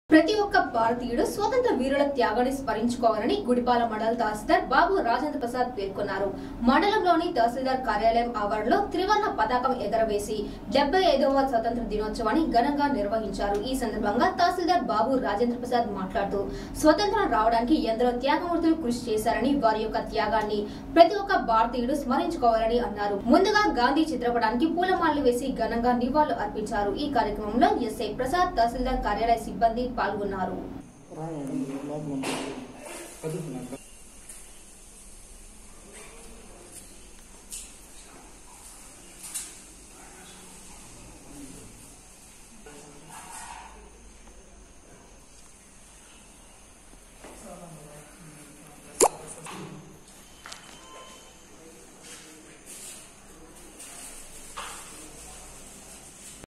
ప్రతి ఒక్క భారతీయుడు స్వతంత్ర వీరుల త్యాగాన్ని స్మరించుకోవాలని గుడిపాల మండల తహసీల్దార్ బాబు రాజేంద్ర ప్రసాద్ పేర్కొన్నారు మండలంలోని తహసీల్దార్ కార్యాలయం ఆవరణలో త్రివర్ణ పతాకం ఎగరవేసి డెబ్బై ఐదవ స్వతంత్ర దినోత్సవాన్ని ఘనంగా నిర్వహించారు ఈ సందర్భంగా తహసీల్దార్ బాబు రాజేంద్ర ప్రసాద్ మాట్లాడుతూ స్వతంత్రం రావడానికి ఎందరో త్యాగమూర్తులు కృషి చేశారని వారి యొక్క త్యాగాన్ని ప్రతి ఒక్క భారతీయుడు స్మరించుకోవాలని అన్నారు ముందుగా గాంధీ చిత్రపటానికి పూలమాలలు వేసి ఘనంగా నివాళులు అర్పించారు ఈ కార్యక్రమంలో ఎస్ఐ ప్రసాద్ తహసీల్దార్ కార్యాలయ సిబ్బంది పాల్గొన్నారు రాయండి లోపల ఉంది. చదువుతున్నాను